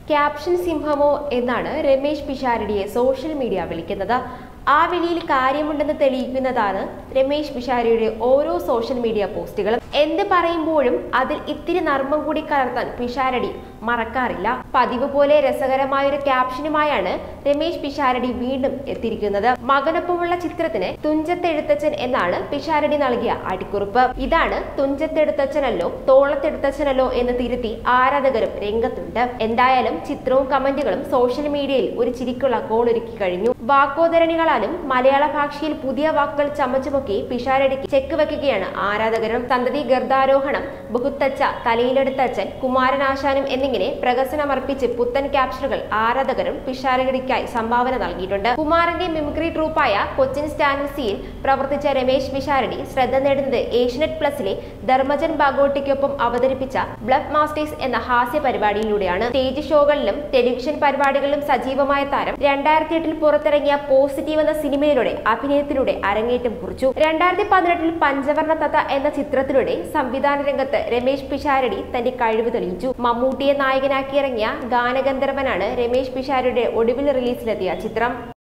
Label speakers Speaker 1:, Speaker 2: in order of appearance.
Speaker 1: caption സിംഹമോ എന്നാണ് Ramesh പിഷാരടിയെ social media വിളിക്കുന്നത് ആ വിളിയിൽ കാര്യമുണ്ടെന്ന് തെളിയിക്കുന്നതാണ് രമേശ് പിഷാരടിയുടെ ഓരോ സോഷ്യൽ മീഡിയ പോസ്റ്റുകളും എന്ത് പറയുമ്പോഴും അതിൽ ഇത്തിരി നർമ്മം കൂടി കലർത്താൻ പിഷാരടി മറക്കാറില്ല പതിവ് പോലെ രസകരമായൊരു ക്യാപ്ഷനുമായാണ് രമേശ് പിഷാരടി വീണ്ടും എത്തിയിരിക്കുന്നത് മകനൊപ്പമുള്ള ചിത്രത്തിന് തുഞ്ചത്തെഴുത്തച്ഛൻ എന്നാണ് പിഷാരടി നൽകിയ അടിക്കുറിപ്പ് ഇതാണ് തുഞ്ചത്തെഴുത്തച്ഛനല്ലോ തോളത്തെഴുത്തച്ഛനല്ലോ എന്ന് തിരുത്തി ആരാധകരും രംഗത്തുണ്ട് എന്തായാലും ചിത്രവും കമന്റുകളും സോഷ്യൽ മീഡിയയിൽ ഒരു ചിരിക്കുള്ള കോളൊരുക്കി കഴിഞ്ഞു വാക്കോദരണികളാലും മലയാള ഭാഷയിൽ പുതിയ വാക്കുകൾ ചമച്ചുമൊക്കെ പിഷാരടിക്ക് ചെക്ക് വെക്കുകയാണ് ആരാധകരും സന്തതി ഗർദാരോഹണം ബഹുത്തച്ഛ തലയിലെടുത്തച്ഛൻ കുമാരനാശാനും എന്നിങ്ങനെ പ്രകസനമർപ്പിച്ച് പുത്തൻ ക്യാപ്ഷനുകൾ ആരാധകരും പിഷാരടിക്കായി സംഭാവന നൽകിയിട്ടുണ്ട് കുമാരന്റെ മിമിക്രി ട്രൂപ്പായ കൊച്ചിൻ സ്റ്റാൻസിയിൽ പ്രവർത്തിച്ച രമേശ് പിഷാരടി ശ്രദ്ധ നേടുന്നത് ഏഷ്യനെറ്റ് പ്ലസിലെ ധർമ്മജൻ ബാഗോട്ടിക്കൊപ്പം അവതരിപ്പിച്ച ബ്ലഫ് മാസ്റ്റേഴ്സ് എന്ന ഹാസ്യ പരിപാടിയിലൂടെയാണ് സ്റ്റേജ് ഷോകളിലും ടെലിവിഷൻ പരിപാടികളിലും സജീവമായ താരം രണ്ടായിരത്തി എട്ടിൽ പുറത്തിറങ്ങിയ പോസിറ്റീവ് എന്ന സിനിമയിലൂടെ അഭിനയത്തിലൂടെ അരങ്ങേറ്റം കുറിച്ചു രണ്ടായിരത്തി പതിനെട്ടിൽ പഞ്ചവർണ്ണ തത്ത എന്ന ചിത്രത്തിലൂടെ സംവിധാന രംഗത്ത് രമേശ് പിഷാരടി തന്റെ കഴിവ് തെളിയിച്ചു മമ്മൂട്ടിയെ നായകനാക്കി ഇറങ്ങിയ ഗാനഗന്ധർവനാണ് രമേശ് പിഷാരടിയുടെ ഒടുവിൽ റിലീസിലെത്തിയ ചിത്രം